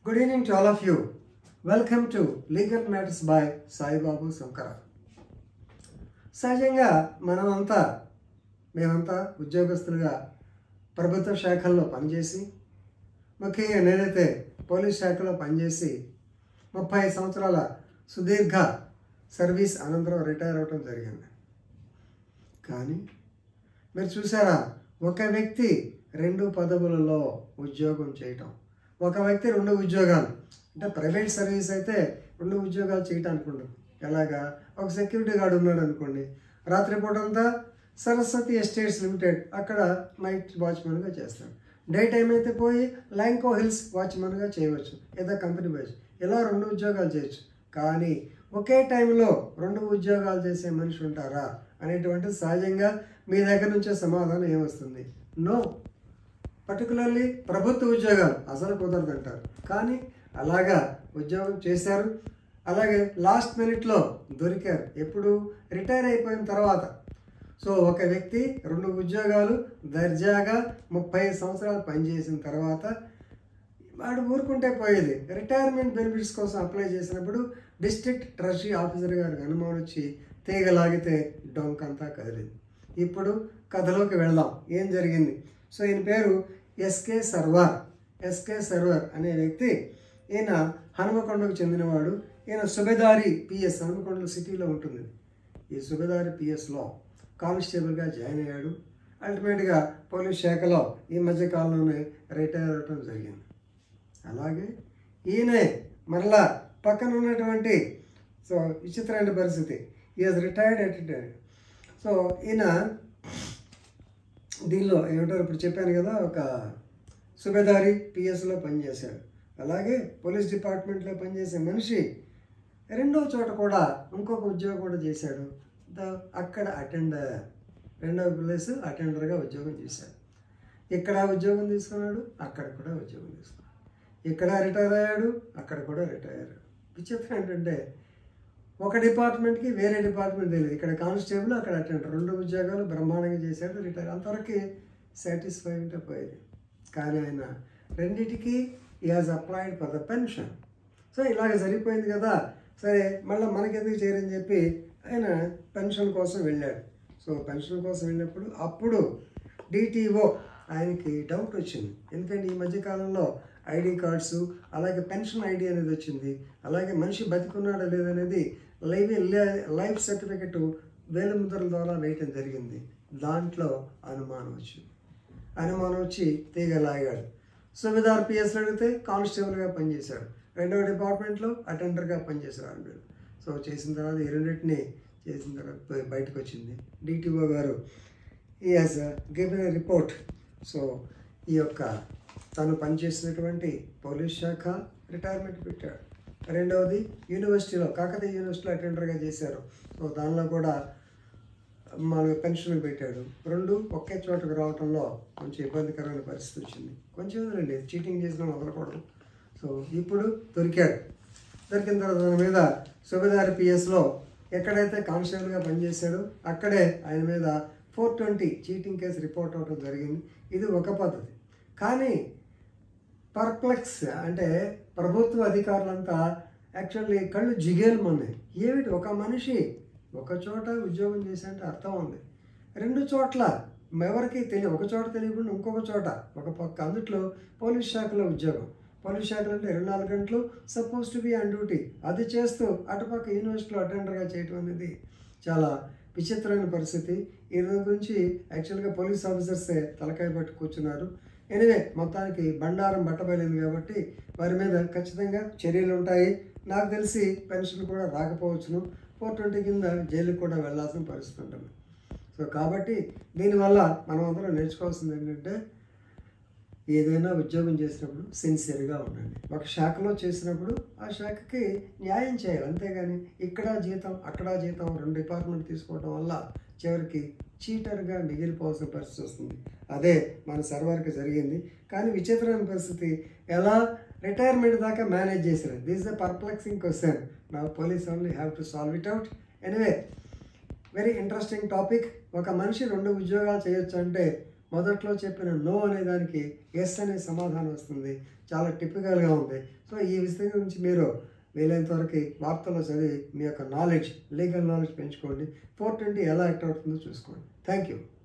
Good evening to all of you. Welcome to Legal Matters by Saibaba Shankara సహజంగా మనమంతా మేమంతా ఉద్యోగస్తులుగా ప్రభుత్వ శాఖల్లో పనిచేసి ముఖ్యంగా నేనైతే పోలీస్ శాఖలో పనిచేసి ముప్పై సంవత్సరాల సుదీర్ఘ సర్వీస్ అనంతరం రిటైర్ అవ్వటం జరిగింది కానీ మీరు చూసారా ఒక వ్యక్తి రెండు పదవులలో ఉద్యోగం చేయటం ఒక వ్యక్తి రెండు ఉద్యోగాలు అంటే ప్రైవేట్ సర్వీస్ అయితే రెండు ఉద్యోగాలు చేయటానికి ఉండదు ఎలాగా ఒక సెక్యూరిటీ గార్డ్ ఉన్నాడు అనుకోండి రాత్రిపూట అంతా సరస్వతి ఎస్టేట్స్ లిమిటెడ్ అక్కడ నైట్ వాచ్మెన్గా చేస్తాడు డే టైం అయితే పోయి ల్యాంకో హిల్స్ వాచ్మెన్గా చేయవచ్చు ఏదో కంపెనీ బేస్ ఇలా రెండు ఉద్యోగాలు చేయొచ్చు కానీ ఒకే టైంలో రెండు ఉద్యోగాలు చేసే మనిషి ఉంటారా అనేటువంటి సహజంగా మీ దగ్గర నుంచే సమాధానం ఏమొస్తుంది నో పర్టికులర్లీ ప్రభుత్వ ఉద్యోగాలు అసలు కుదరదు అంటారు కానీ అలాగా ఉద్యోగం చేశారు అలాగే లాస్ట్ మినిట్లో దొరికారు ఎప్పుడు రిటైర్ అయిపోయిన తర్వాత సో ఒక వ్యక్తి రెండు ఉద్యోగాలు దర్జాగా ముప్పై సంవత్సరాలు పనిచేసిన తర్వాత వాడు ఊరుకుంటే పోయేది రిటైర్మెంట్ బెనిఫిట్స్ కోసం అప్లై చేసినప్పుడు డిస్ట్రిక్ట్ ట్రెజరీ ఆఫీసర్ గారికి అనుమానం వచ్చి తీగలాగితే డొంకంతా కదిలింది ఇప్పుడు కథలోకి వెళ్దాం ఏం జరిగింది సో ఈయన పేరు ఎస్కే సర్వర్ ఎస్కే సర్వర్ అనే వ్యక్తి ఈయన హనుమకొండకు చెందినవాడు ఈయన సుబేదారి పిఎస్ హనుమకొండ సిటీలో ఉంటుంది ఈ సుబేదారి పిఎస్లో కానిస్టేబుల్గా జాయిన్ అయ్యాడు అల్టిమేట్గా పోలీస్ శాఖలో ఈ మధ్య కాలంలోనే రిటైర్ అవ్వటం జరిగింది అలాగే ఈయనే మరలా పక్కన ఉన్నటువంటి సో విచిత్రమైన పరిస్థితి ఈజ్ రిటైర్డ్ అటెండెడ్ సో ఈయన దీనిలో ఏమంటారు ఇప్పుడు చెప్పాను కదా ఒక సుబేదారి పిఎస్లో పనిచేశాడు అలాగే పోలీస్ డిపార్ట్మెంట్లో పనిచేసే మనిషి రెండో చోట కూడా ఇంకొక ఉద్యోగం కూడా చేశాడు ద- అక్కడ అటెండర్ రెండవ ప్లేస్ అటెండర్గా ఉద్యోగం చేశాడు ఇక్కడ ఉద్యోగం తీసుకున్నాడు అక్కడ కూడా ఉద్యోగం తీసుకున్నాడు ఇక్కడ రిటైర్ అయ్యాడు అక్కడ కూడా రిటైర్ అయ్యాడు విచిత్రం ఏంటంటే ఒక డిపార్ట్మెంట్కి వేరే డిపార్ట్మెంట్ తెలియదు ఇక్కడ కానిస్టేబుల్ అక్కడ అటెండర్ రెండు ఉద్యోగాలు బ్రహ్మాండంగా చేశాడు రిటైర్ అంతవరకు సాటిస్ఫై ఉంటే పోయేది కానీ ఆయన రెండిటికి ఈ has applied for the pension so ఇలాగ సరిపోయింది కదా సరే మళ్ళీ మనకెందుకు చేయరని చెప్పి ఆయన పెన్షన్ కోసం వెళ్ళాడు సో పెన్షన్ కోసం వెళ్ళినప్పుడు అప్పుడు డిటిఓ ఆయనకి డౌట్ వచ్చింది ఎందుకంటే ఈ మధ్యకాలంలో ఐడి కార్డ్స్ అలాగే పెన్షన్ ఐడి అనేది వచ్చింది అలాగే మనిషి బతికున్నాడా లేదనేది లైవ్ లైఫ్ సర్టిఫికెట్ వేలిముద్రల ద్వారా వేయటం జరిగింది దాంట్లో అనుమానం వచ్చింది అనుమానం వచ్చి తీగ లాగాడు సుబేదార్ పిఎస్లో అడిగితే కానిస్టేబుల్గా పనిచేశాడు రెండవ డిపార్ట్మెంట్లో అటెండర్గా పనిచేశారు ఆయన సో చేసిన తర్వాత ఈ రెండింటిని చేసిన తర్వాత బయ- బయటకు వచ్చింది డిటిఓ గారు ఈ has given a report so ఈ యొక్క తను పనిచేసినటువంటి పోలీస్ శాఖ రిటైర్మెంట్ పెట్టాడు రెండవది యూనివర్సిటీలో కాకతీయ యూనివర్సిటీలో అటెండర్గా చేశారు సో దానిలో కూడా మన పెన్షన్ పెట్టాడు రెండు ఒకే చోటకు రావటంలో కొంచెం ఇబ్బందికరమైన పరిస్థితి వచ్చింది కొంచెం వదిలేండి చీటింగ్ చేసిన వదలకూడదు సో ఇప్పుడు దొరికాడు దొరికిన తర్వాత దాని మీద సుబేదారి పిఎస్లో ఎక్కడైతే కానిస్టేబుల్గా పనిచేశాడో అక్కడే ఆయన మీద four twenty cheating case report అవ్వడం జరిగింది ఇది ఒక పద్ధతి కానీ పర్ప్లెక్స్ అంటే ప్రభుత్వ అధికారులంతా యాక్చువల్లీ కళ్ళు జిగేలమన్నాయి ఏమిటి ఒక మనిషి ఒక చోట ఉద్యోగం చేసేంటే అర్థం ఉంది రెండు చోట్ల ఎవరికి తెలియ ఒక చోట తెలియకుండా ఇంకొక చోట ఒక పక్క అందుట్లో పోలీస్ శాఖలో ఉద్యోగం పోలీస్ శాఖలో అంటే ఇరవై నాలుగు గంటలు suppose to be on duty అది చేస్తూ అటుపక్క యూనివర్సిటీలో అటెండర్గా చేయటం అనేది చాలా విచిత్రమైన పరిస్థితి ఈ రోజు గురించి యాక్చువల్గా పోలీస్ ఆఫీసర్సే తలకాయ పట్టు కూర్చున్నారు ఎనివే మొత్తానికి బండారం బట్టబయలింది కాబట్టి వారి మీద ఖచ్చితంగా చర్యలు ఉంటాయి నాకు తెలిసి పెన్షన్ కూడా రాకపోవచ్చును ఫోర్ ట్వంటీ కింద జైలుకి కూడా వెళ్ళాల్సిన పరిస్థితి ఉంటుంది సో కాబట్టి దీనివల్ల మనం అందరం నేర్చుకోవాల్సింది ఏంటంటే ఏదైనా ఉద్యోగం చేసినప్పుడు సిన్సియర్గా ఉండండి ఒక శాఖలో చేసినప్పుడు ఆ శాఖకి న్యాయం చేయాలి అంతేగాని ఇక్కడ జీతం అక్కడ జీతం రెండు డిపార్ట్మెంట్ తీసుకోవడం వల్ల చివరికి చీటర్గా మిగిలిపోవాల్సిన పరిస్థితి వస్తుంది అదే మన సర్వర్కి జరిగింది కానీ విచిత్రమైన పరిస్థితి ఎలా రిటైర్మెంట్ దాకా మేనేజ్ చేశారు దిస్ ద పర్ప్లెక్సింగ్ క్వశ్చన్ నా police only have to solve it out anyway very interesting topic ఒక మనిషి రెండు ఉద్యోగాలు చేయొచ్చు అంటే మొదట్లో చెప్పిన నో అనే దానికి ఎస్ అనే సమాధానం వస్తుంది చాలా టిపికల్గా ఉంది సో ఈ విషయం గురించి మీరు వీలైనంత వరకు వార్తల్లో చదివి మీ యొక్క నాలెడ్జ్ లీగల్ నాలెడ్జ్ పెంచుకోండి ఫోర్ ట్వంటీ ఎలా యాక్ట్ అవుతుందో చూసుకోండి థ్యాంక్ యూ